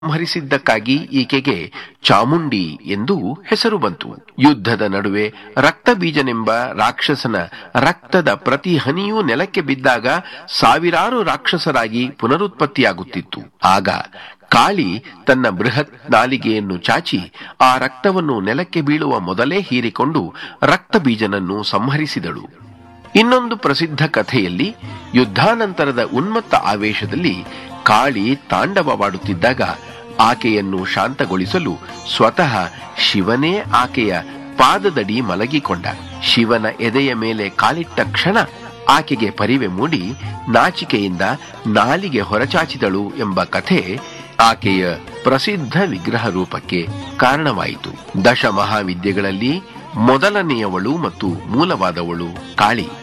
ಸಂಹರಿಸಿದ್ದಕ್ಕಾಗಿ ಈಕೆಗೆ ಚಾಮುಂಡಿ ಎಂದು ಹೆಸರು ಬಂತು ಯುದ್ಧದ ನಡುವೆ ರಕ್ತಬೀಜನೆಂಬ ರಾಕ್ಷಸನ ರಕ್ತದ ಪ್ರತಿ ಹನಿಯೂ ನೆಲಕ್ಕೆ ಬಿದ್ದಾಗ ಸಾವಿರಾರು ರಾಕ್ಷಸರಾಗಿ ಪುನರುತ್ಪತ್ತಿಯಾಗುತ್ತಿತ್ತು ಆಗ ಕಾಳಿ ತನ್ನ ಬೃಹತ್ ನಾಲಿಗೆಯನ್ನು ಚಾಚಿ ಆ ರಕ್ತವನ್ನು ನೆಲಕ್ಕೆ ಬೀಳುವ ಮೊದಲೇ ಹೀರಿಕೊಂಡು ರಕ್ತಬೀಜನನ್ನು ಸಂಹರಿಸಿದಳು ಇನ್ನೊಂದು ಪ್ರಸಿದ್ಧ ಕಥೆಯಲ್ಲಿ ಯುದ್ಧಾನಂತರದ ಉನ್ಮತ್ತ ಆವೇಶದಲ್ಲಿ ಕಾಳಿ ತಾಂಡವವಾಡುತ್ತಿದ್ದಾಗ ಆಕೆಯನ್ನು ಶಾಂತಗೊಳಿಸಲು ಸ್ವತಃ ಶಿವನೇ ಆಕೆಯ ಪಾದದಡಿ ಮಲಗಿಕೊಂಡ ಶಿವನ ಎದೆಯ ಮೇಲೆ ಕಾಲಿಟ್ಟ ಕ್ಷಣ ಆಕೆಗೆ ಪರಿವೆ ಮೂಡಿ ನಾಚಿಕೆಯಿಂದ ನಾಲಿಗೆ ಹೊರಚಾಚಿದಳು ಎಂಬ ಕಥೆ ಆಕೆಯ ಪ್ರಸಿದ್ಧ ವಿಗ್ರಹ ರೂಪಕ್ಕೆ ಕಾರಣವಾಯಿತು ದಶ ಮಹಾವಿದ್ಯೆಗಳಲ್ಲಿ ಮೊದಲನೆಯವಳು ಮತ್ತು ಮೂಲವಾದವಳು ಕಾಳಿ